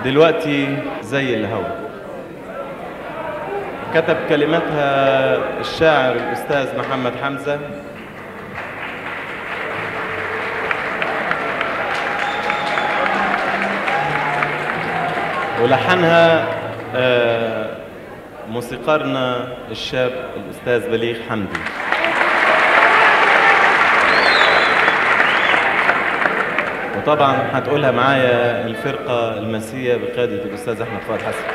دلوقتي زي الهوى كتب كلماتها الشاعر الأستاذ محمد حمزة ولحنها آه، موسيقارنا الشاب الأستاذ بليغ حمدي وطبعا هتقولها معايا الفرقة المسية بقيادة الأستاذ أحمد فؤاد حسن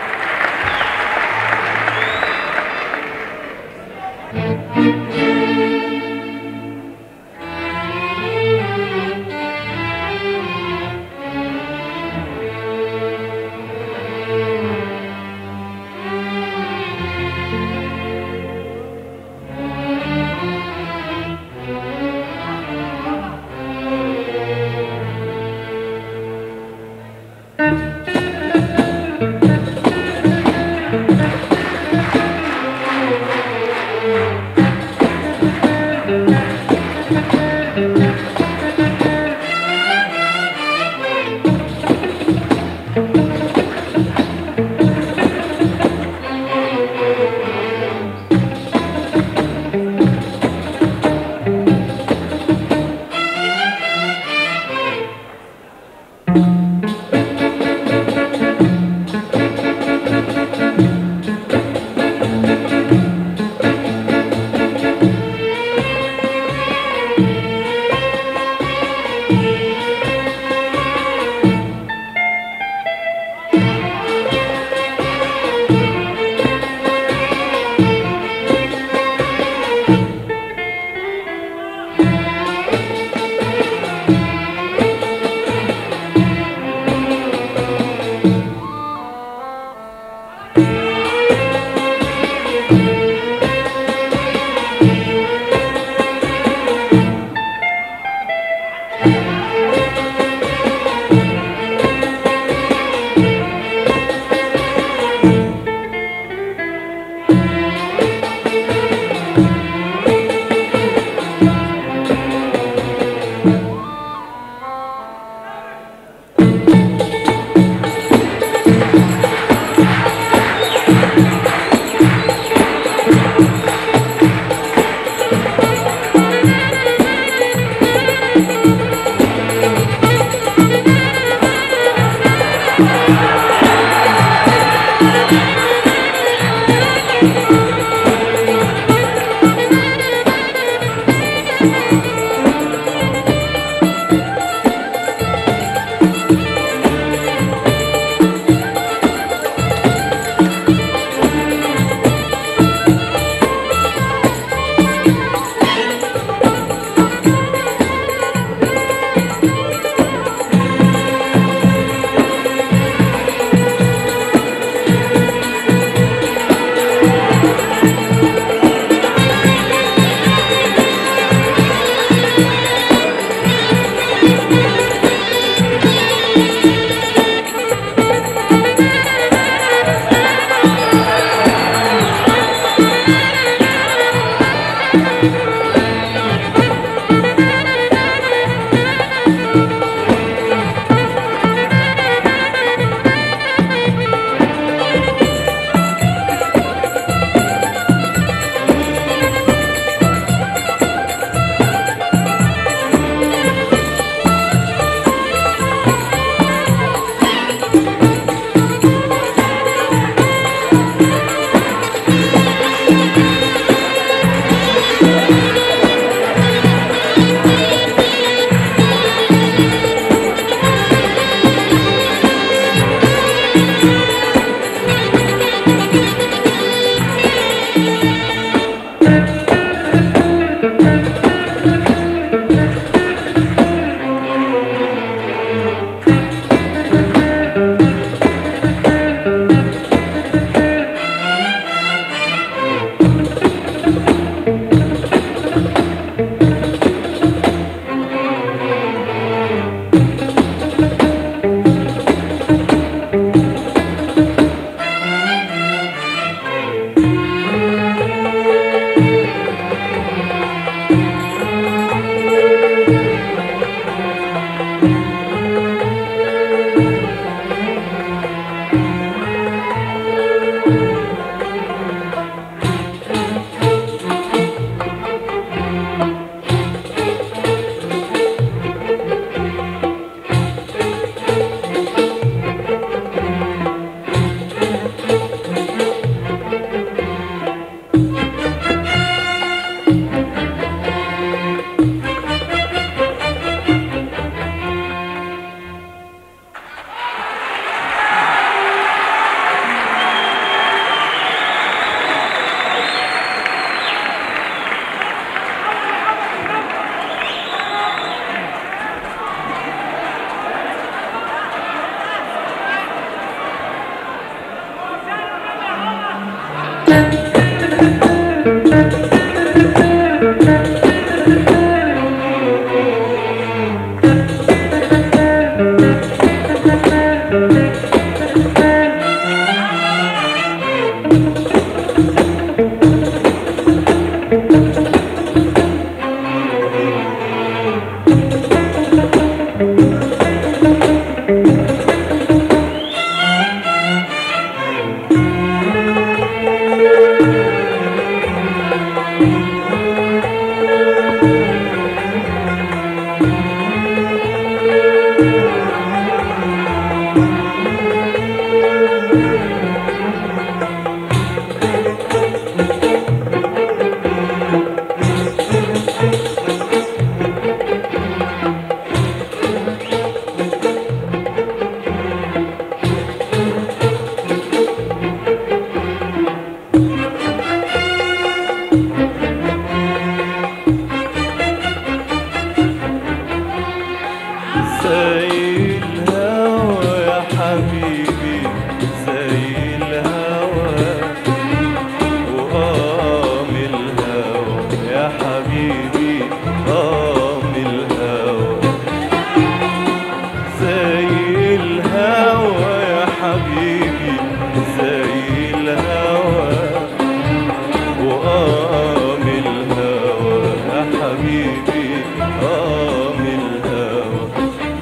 حبيبي آه من الهوى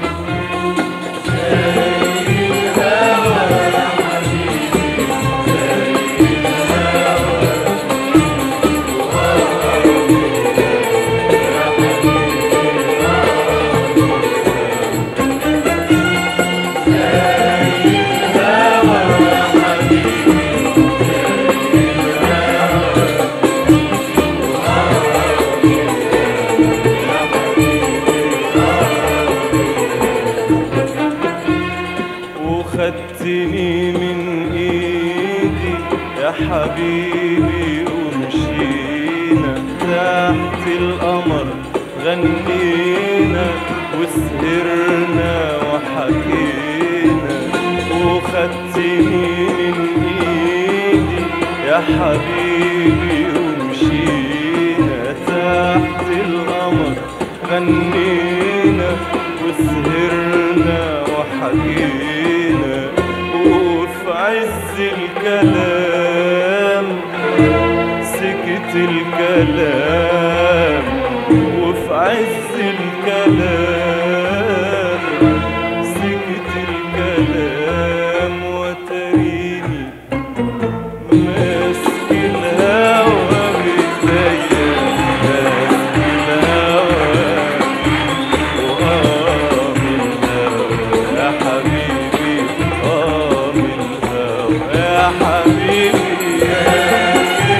وخدتني من ايدي يا حبيبي ومشينا تحت القمر غنينا وسهرنا وحكينا وخدتني من ايدي يا حبيبي ومشينا تحت القمر غنينا وسهرنا وحكينا وفي عز الكلام سكت الكلام وفي عز الكلام سكت الكلام وتريني ماسك الهوى بإيديا ماسك الهوى وآه من الهوى يا حبيبي آه من الهوى يا حبيبي يا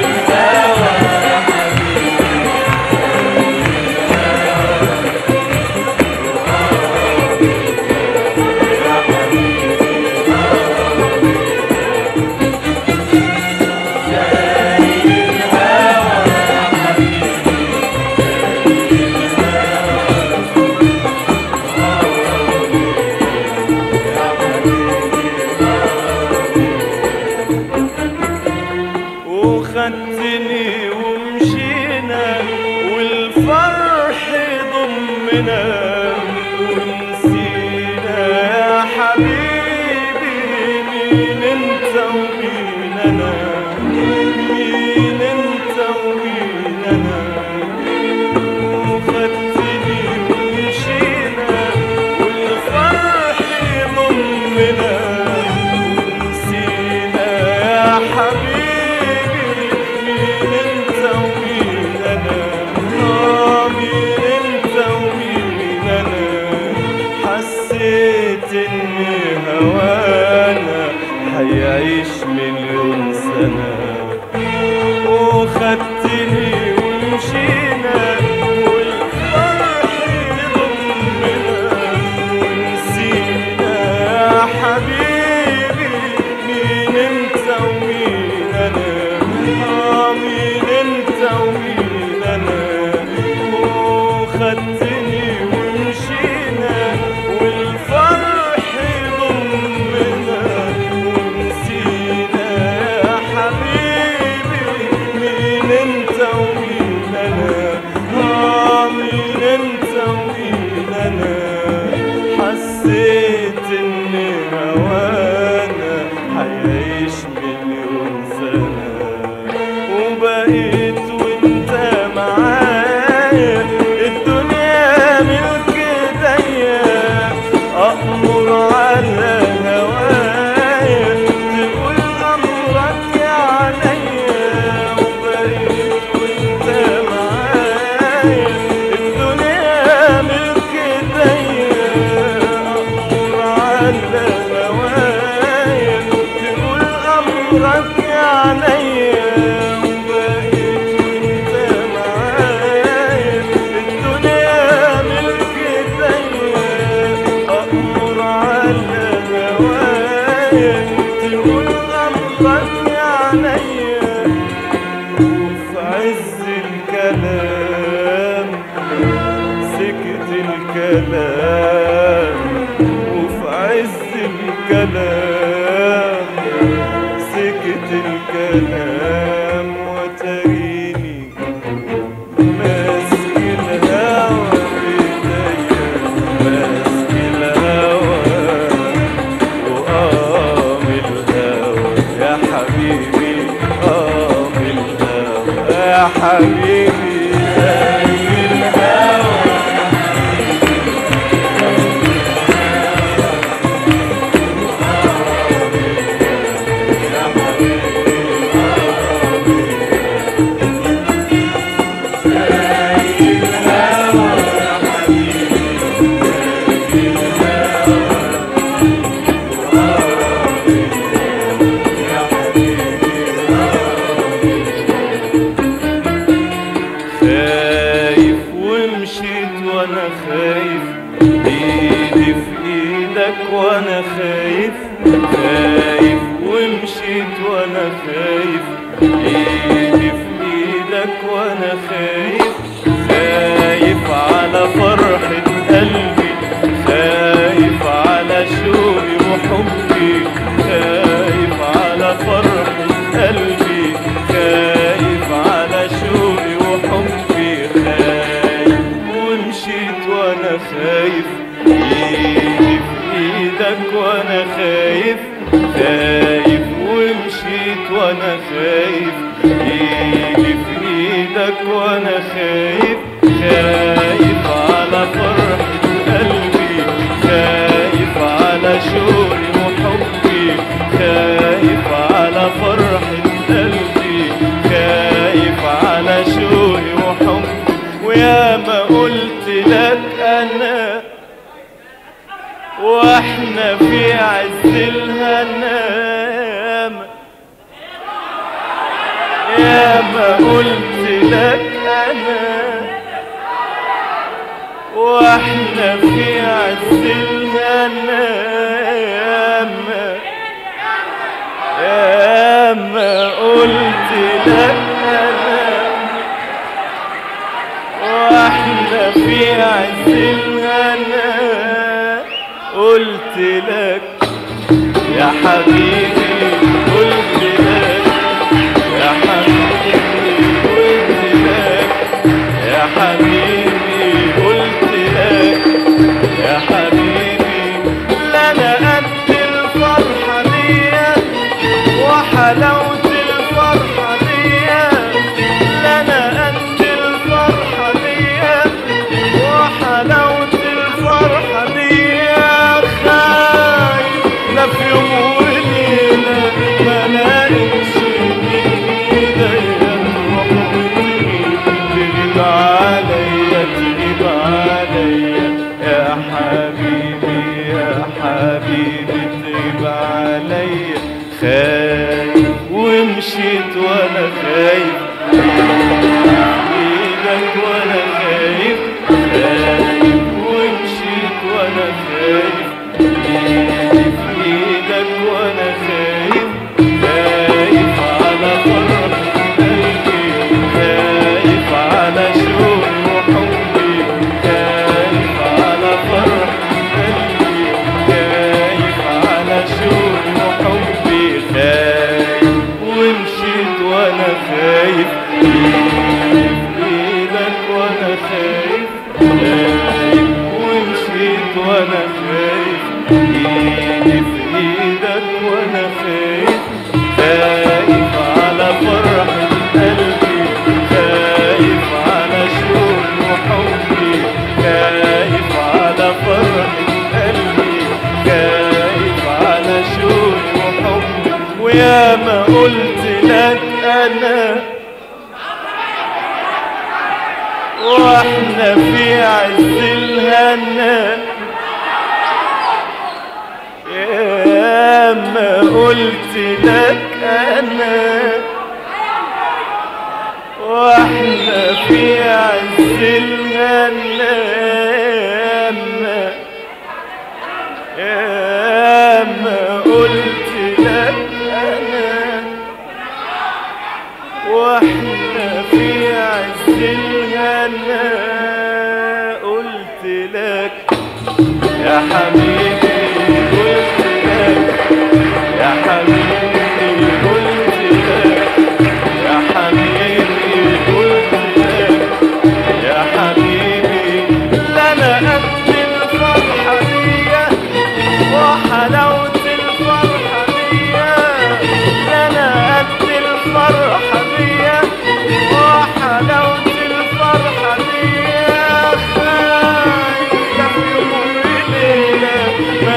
وخدتني ومشينا والفرح ضمنا ونسينا يا حبيبي مين انت ومين انا مين انت ومين انا وخدتني ومشينا والفرح ضمنا ونسينا يا حبيبي مين انت ومين انا آه مين انت ومين انا حسيت ان هوانا هيعيش مليون سنه وخدتني ومشينا والفرح ضمنا ونسينا يا حبيبي مين انت ومين انا آه مين انت ومين انا وخدتني ومشينا والفرح ضمنا ونسينا يا حبيبي مين انت ومين انا آه مين انت ومين انا حسيت ان هوانا هيعيش مليون سنة وبقيت وانت معايا الدنيا ملك ايديا أأمر على هوايا تقول أمرك يا عليا وبقيت وانت معايا الدنيا ملك ايديا أأمر على هوايا تقول أمرك يا عليا وبقيت وانت معايا الدنيا ملك ايديا أأمر على هوايا تقول أمرك يا عليا وفي عز الكلام سكت الكلام وفي عز الكلام سكت الكلام وتريني ماسك الهوى بإيديا ماسك الهوى وآه من الهوى يا حبيبي آه من الهوى يا حبيبي زي الهوى خايف ومشيت وانا خايف ايدي في ايدك وانا خايف خايف ومشيت وانا خايف ايدي في ايدك وانا خايف خايف على فرحة قلبي خايف على شوقي وحبي خايف على فرحة قلبي خايف على شوقي وحبي خايف ومشيت وانا خايف ايدي في ايدك وانا خايف خايف ومشيت وانا خايف ايدي في ايدك وانا خايف خايف على فرحة قلبي خايف على شوقي وحبي خايف على فرحة قلبي خايف على شوقي وحبي ويا ما قلت لك انا واحنا في عز الهنام يا ما قلت لك انا واحنا في عز الهنام يا ما قلت لك انا واحنا في عز الهنا قلت لك يا حبيبي قلت لك يا حبيبي قلت لك يا حبيبي قلت لك يا حبيبي لا انا قد الفرحه دي وحلاوه الفرحه دي لا انا قد الفرحه دي وحلاوه الفرحه دي خايف لا في يوم وليله ما لاقيش ايديا تروح وتغيب تغيب عليا تغيب عليا يا حبيبي يا حبيبي تغيب عليا خايف ومشيت وانا خايف ايدك وانا خايف خايف ومشيت وانا خايف ايدي في ايدك وانا خايف خايف على فرح قلبي خايف على شوقي وحبي خايف على فرح قلبي خايف على شوقي وحبي خايف ومشيت وانا خايف ايدي في ايدك وانا خايف خايف ومشيت وانا خايف ايدي في ايدك وانا خايف خايف على فرحة قلبي خايف على شوقي وحبي خايف على فرحة قلبي خايف على شوقي وحبي ويا ما قلت لك انا واحنا في عز الهنا يا ما قلت لك انا واحنا في عز الهنا يا ما قلت لك انا واحنا في عز الهنا قلت لك يا حبيبي قلت لك يا حبيبي قلت لك يا حبيبي قلت لك يا حبيبي لا انا قد الفرحه دي وحلاوه الفرحه دي لا انا قد الفرحه دي وحلاوه الفرحه دي خايف لا في يوم وليله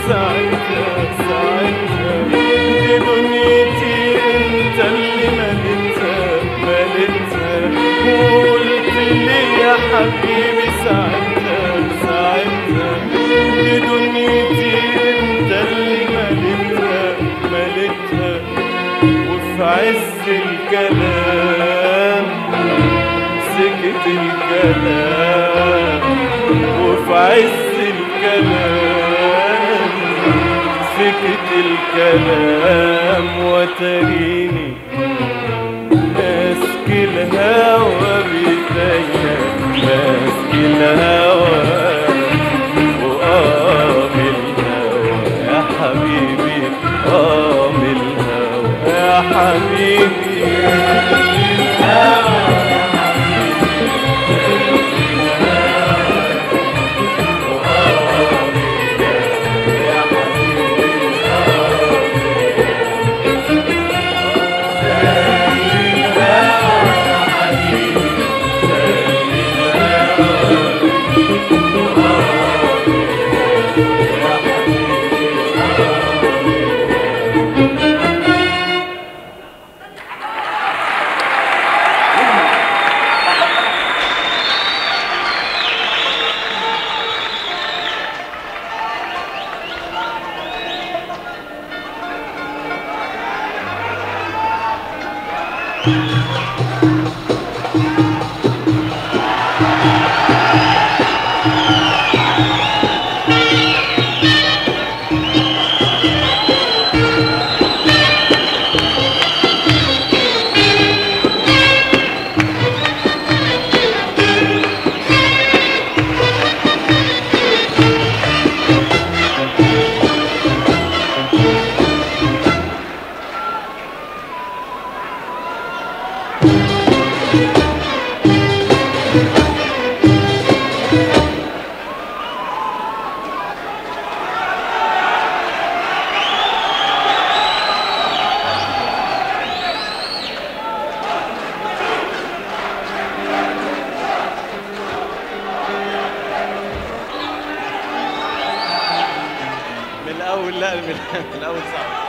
ساعتها ساعتها دي دنيتي انت اللي مليتها مليتها وقلت لي يا حبيبي ساعتها ساعتها دي دنيتي انت اللي مليتها مليتها وفي عز الكلام سكت الكلام وفي عز الكلام سكت الكلام وتريني ماسك الهوى بيديا ماسك الهوى وقام الهوى يا حبيبي قام الهوى يا حبيبي من الاول لا من من الاول صعب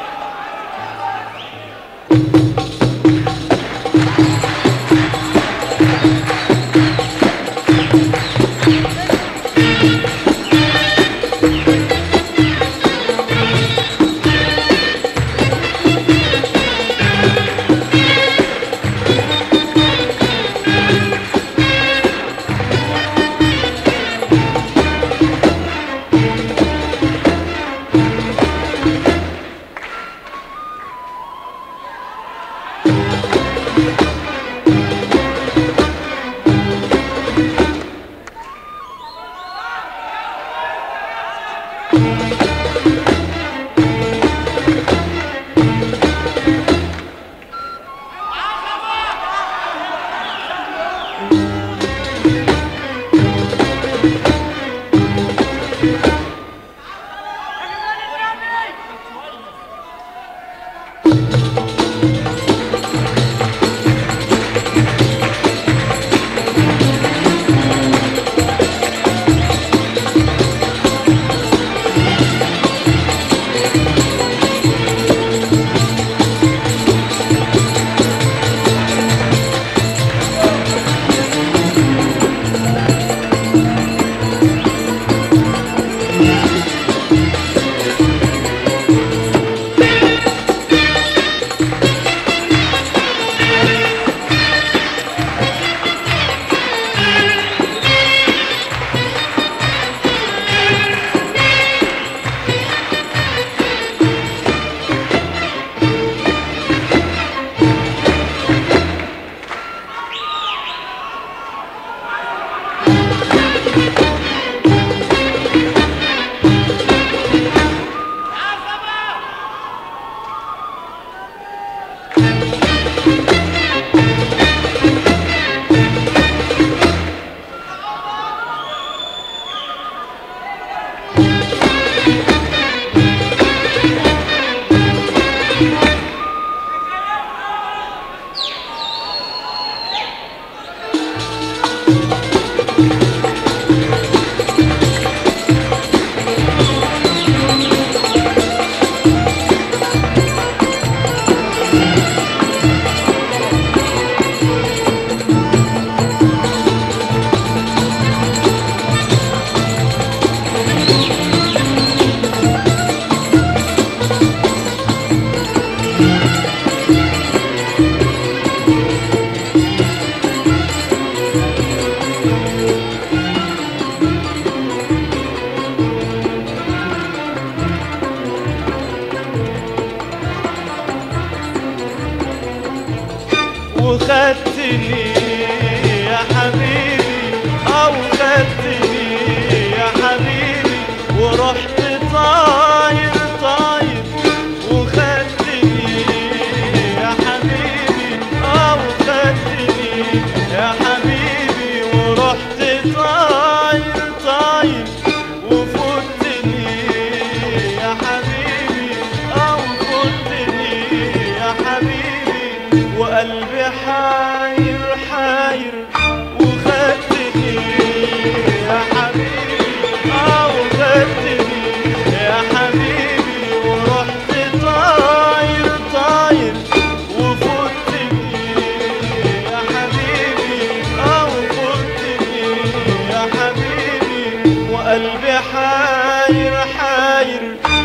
خدتني يا حبيبي او خدتني يا حبيبي ورحت طاير طاير وخدتني يا حبيبي او خدتني يا حبيبي ورحت طاير طاير وفوتني يا حبيبي او فوتني يا حبيبي وقلبي حاير حاير وخدتني يا حبيبي او خدتني يا حبيبي ورحت طاير طاير وفوتني يا حبيبي او فوتني يا حبيبي وقلبي حاير حاير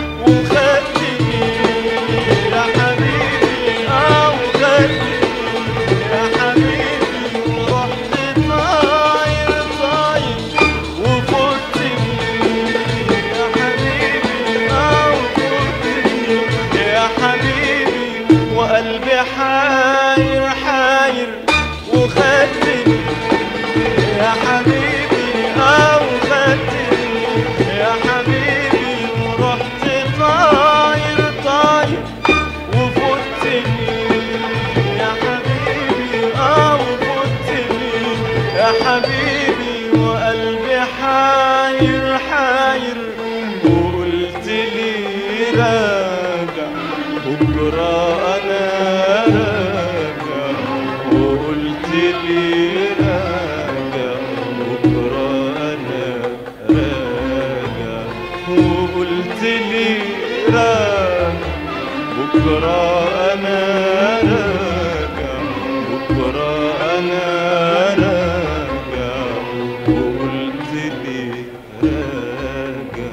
وخدتني يا حبيبي او خدتني يا حبيبي ورحت طاير طاير وفوتني يا حبيبي او فوتني يا حبيبي وقلبي حاير حاير وخدتني يا حبيبي او خدتني يا حبيبي ورحت طاير طاير وفوتني يا حبيبي او فوتني يا حبيبي وقلبي حاير حاير وقلت لي راجع بكره انا راجع وقلت لي راجع بكره انا راجع وقلت لي راجع بكره انا راجع بكره انا راجع وقلت لي راجع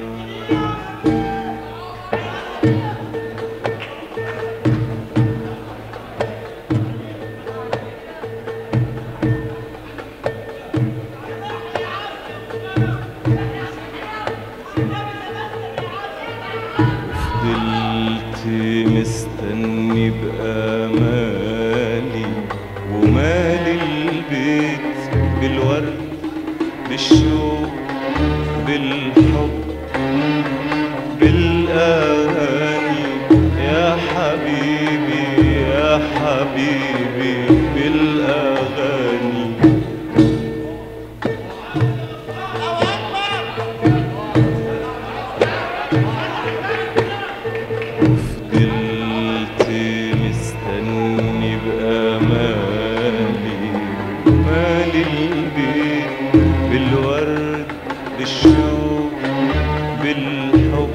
فضلت مستني بأمالي ومالي البيت بالورد بالشوق بالحب بالأغاني يا حبيبي يا حبيبي بالأغاني فضلت مستني بأمالي مالي البيت بالورد بالشوق بالحب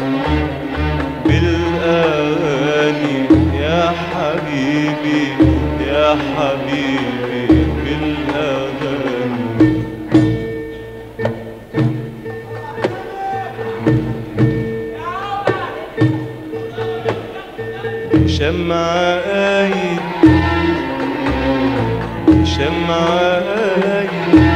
بالأغاني يا حبيبي يا حبيبي بالأغاني شمعة قايد شمعة قايد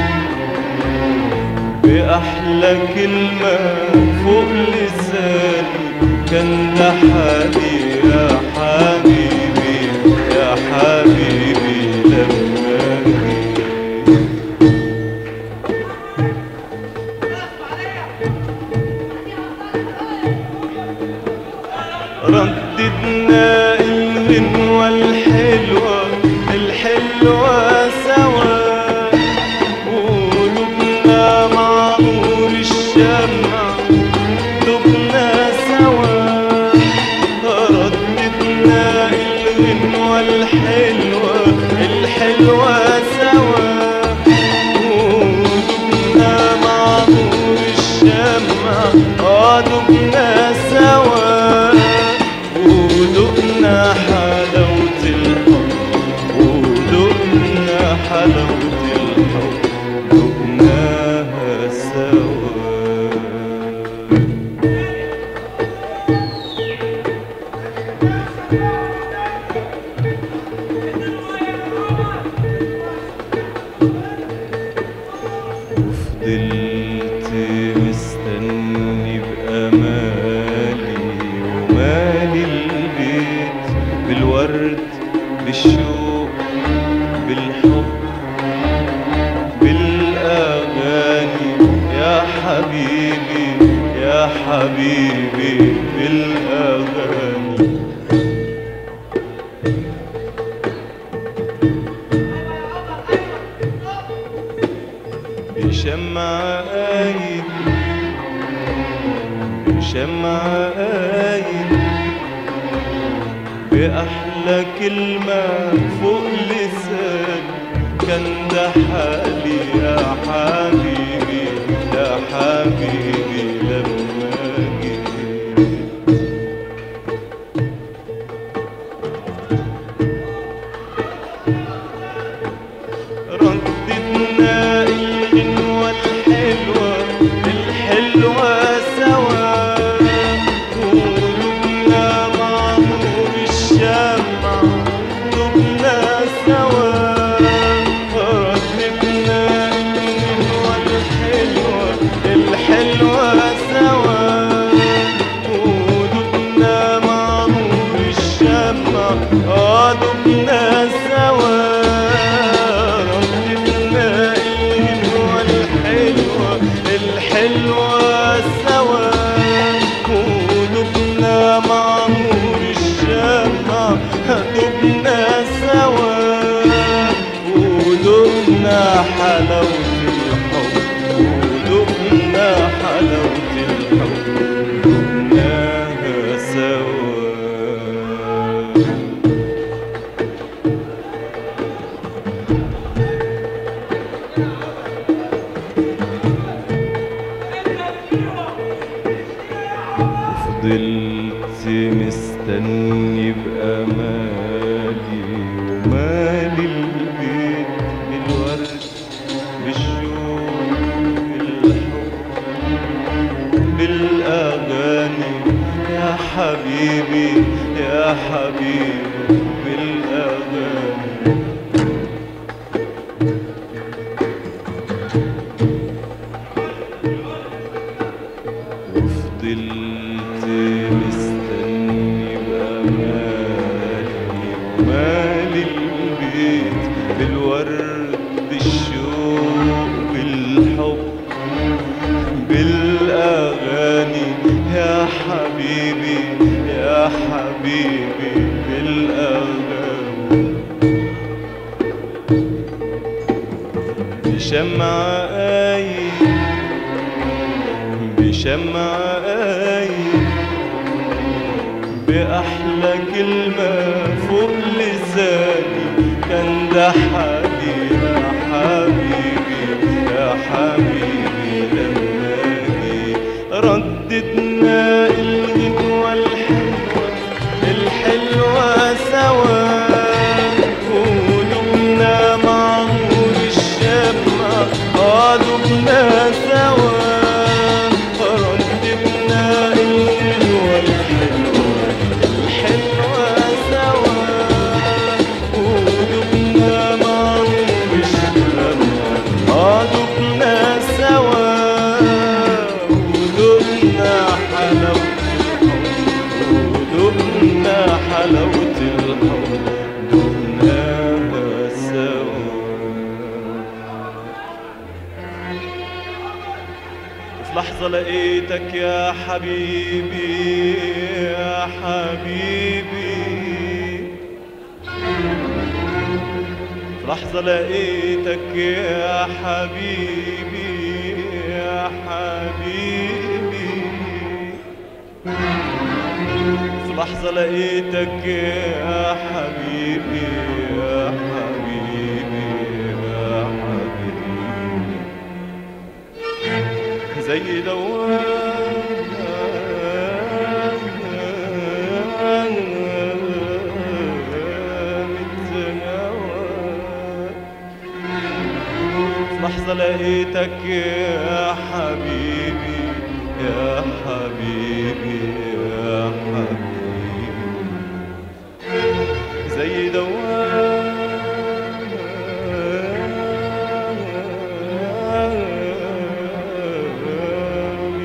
بأحلى كلمة فوق لساني كان ده حالي يا حبيبي يا حبيبي لما جيت رددنا الغنوة الحلوة الحلوة سوا قلوبنا مع نور الشمع دبنا سوا رددنا الغنوة الحلوة الحلوة سوا قلوبنا مع نور الشمع اه دبنا سوا ودقنا حلاوة الحب ودقنا حلاوة الحب دقناها سوا حبيبي يا حبيبي بالأغاني بشمع قايد بشمع قايد بأحلى كلمة فوق لساني كان ده حالي يا حبيبي يا حبيبي لما جيت رددنا الغنوة الحلوة الحلوة سوا قلوبنا مع نور الشمع دبنا سوا رددنا الغنوة الحلوة الحلوة سوا قلوبنا مع نور الشمع اه دبنا سوا رددنا الغنوة الحلوة الحلوة سوا قلوبنا مع نور الشمع دبنا سوا قلوبنا حلاوة الحب قلوبنا حلاوة الحب دبناها سوا فضلت مستني بأمالي ومالي البيت بالورد بالشوق بالحب بالأغاني يا حبيبي يا حبيبي بالأغاني وفضلت مستني بأمالي ومالي البيت بالورد بالشوق بالحب بالأغاني يا حبيبي يا حبيبي بالأغاني بشمع قايد بشمع قايد بأحلى كلمة فوق لساني كان ده حالي يا حبيبي يا حبيبي لما جيت رددنا الغنوة الحلوة الحلوة سوا قلوبنا مع نور الشمع قلوبنا سوا رددنا الغنوة الحلوة الحلوة سوا قلوبنا مع نور الشمع قلوبنا سوا قلوبنا حلاوة الحب قلوبنا حلاوة الحب دبناها سوا وفي لحظة لقيتك يا حبيبي يا حبيبي في لحظة لقيتك يا حبيبي يا حبيبي في لحظة لقيتك يا حبيبي يا حبيبي يا حبيبي زي دوام التناوى في لحظة لقيتك يا حبيبي يا حبيبي يا حبيبي زي دوام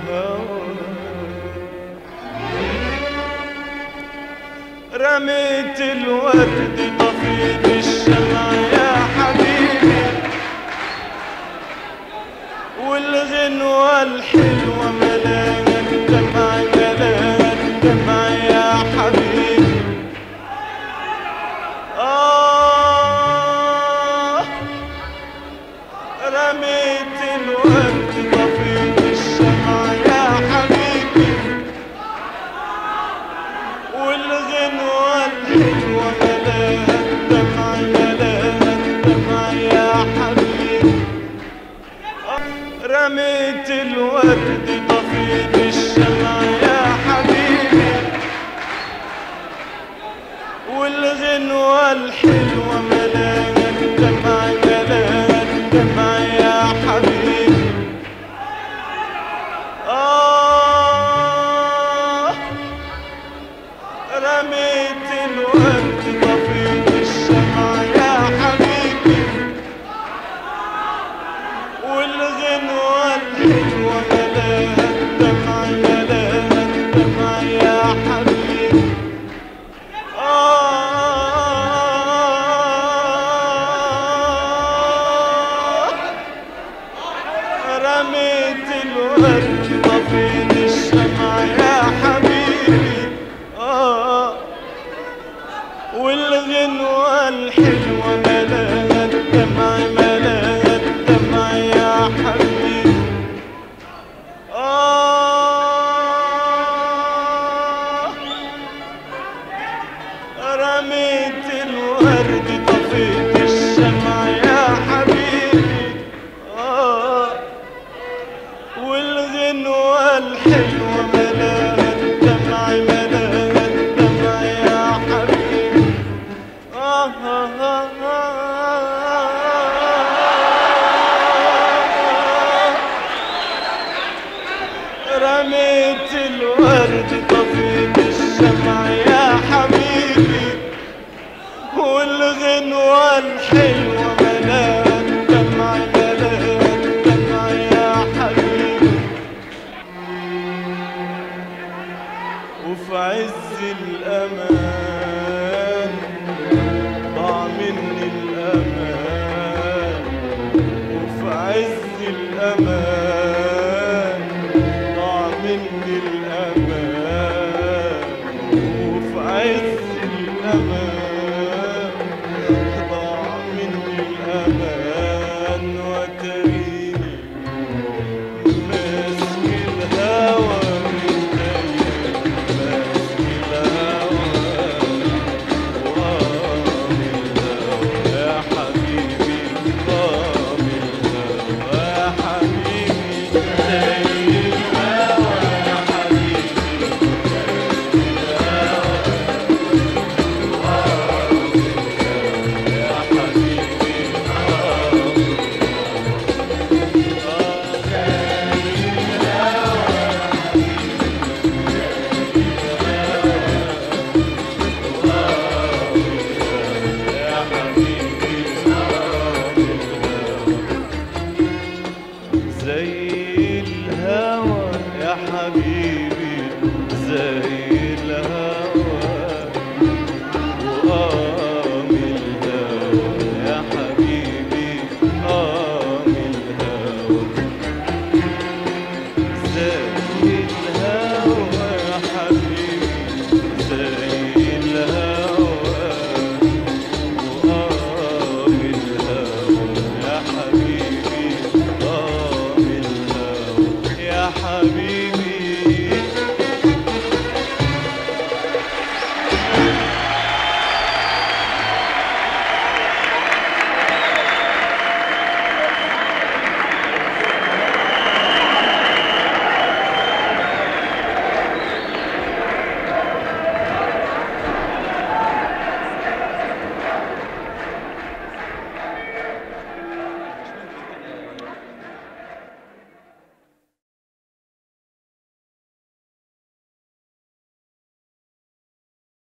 الهوى رميت الورد طفيت الشمع يا حبيبي والغير والغنوة الحلوة ملاها الدمع ملاها الدمع يا حبيبي آه رميت الورد طفيت الشمع يا حبيبي والغنوة الحلوة ملاها الدمع ملاها الدمع يا حبيبي رميت الورد طفيت الشمع يا حبيبي والغنوة الحلوة ملاها الدمع ملاها الدمع يا حبيبي آه رميت الورد طفيت الشمع يا حبيبي والغنوة الحلوة ملاها الدمع ملاها الدمع يا حبيبي آه رميت الورد طفيت الشمع يا حبيبي آه والغنوة الحلوة ملاها الدمع ملاها الدمع يا حبيبي آه رميت الورد طفيت الشمع يا حبيبي آه والغنوة الحلوة ملاها الدمع ملاها الدمع يا حبيبي آه آه آه آه رميت الورد طفيت الشمع يا حبيبي والغنوة الحلوة ملاها الدمع ملاها الدمع يا حبيبي وفي عز الأمان ضاع مني الأمان وفي عز الأمان ضاع مني الأمان وفي عز الأمان ضاع مني الأمان وتريني ماسك الهوى من ايديا ماسك الهوى وامي الهوى يا حبيبي وامي الهوى يا حبيبي زي الهوى يا حبيبي يا حبيبي يا حبيبي زي الهوى يا حبيبي زي الهوى وقام الهوى يا حبيبي قام الهوى زي الهوى يا حبيبي زي الهوى وقام الهوى يا حبيبي قام الهوى يا حبيبي